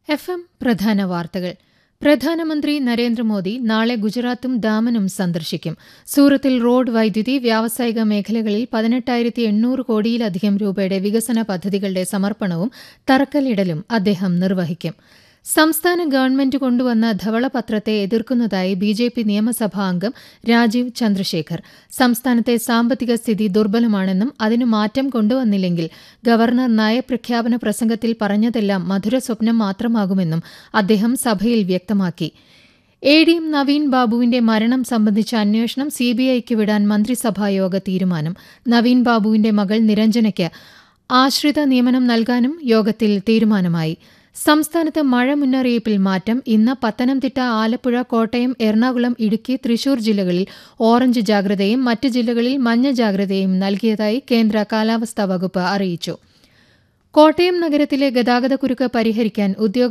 F M പ്രധാന വാർത്തകൾ പ്രധാനമന്ത്രി നരേന്ദ്രമോദി നാളെ ഗുജറാത്തും ദാമനും സന്ദർശിക്കും സൂറത്തിൽ റോഡ് വൈദ്യുതി വ്യാവസായിക മേഖലകളിൽ പതിനെട്ടായിരത്തി എണ്ണൂറ് കോടിയിലധികം രൂപയുടെ വികസന പദ്ധതികളുടെ സമർപ്പണവും തറക്കല്ലിടലും അദ്ദേഹം നിർവഹിക്കും സംസ്ഥാന ഗവൺമെന്റ് കൊണ്ടുവന്ന ധവളപത്രത്തെ എതിർക്കുന്നതായി ബി ജെ പി നിയമസഭാ അംഗം രാജീവ് ചന്ദ്രശേഖർ സംസ്ഥാനത്തെ സാമ്പത്തിക സ്ഥിതി ദുർബലമാണെന്നും അതിനു മാറ്റം കൊണ്ടുവന്നില്ലെങ്കിൽ ഗവർണർ നയപ്രഖ്യാപന പ്രസംഗത്തിൽ പറഞ്ഞതെല്ലാം മധുരസ്വപ്നം മാത്രമാകുമെന്നും അദ്ദേഹം സഭയിൽ വ്യക്തമാക്കി എ ഡി എം നവീൻ ബാബുവിന്റെ മരണം സംബന്ധിച്ച അന്വേഷണം സിബിഐക്ക് വിടാൻ മന്ത്രിസഭായോഗ തീരുമാനം നവീൻ ബാബുവിന്റെ മകൾ നിരഞ്ജനയ്ക്ക് ആശ്രിത നിയമനം നൽകാനും യോഗത്തിൽ തീരുമാനമായി സംസ്ഥാനത്ത് മഴ മുന്നറിയിപ്പിൽ മാറ്റം ഇന്ന് പത്തനംതിട്ട ആലപ്പുഴ കോട്ടയം എറണാകുളം ഇടുക്കി തൃശൂർ ജില്ലകളിൽ ഓറഞ്ച് ജാഗ്രതയും മറ്റ് ജില്ലകളിൽ മഞ്ഞ ജാഗ്രതയും നൽകിയതായി കേന്ദ്ര കാലാവസ്ഥാ വകുപ്പ് അറിയിച്ചു കോട്ടയം നഗരത്തിലെ ഗതാഗതക്കുരുക്ക് പരിഹരിക്കാൻ ഉദ്യോഗ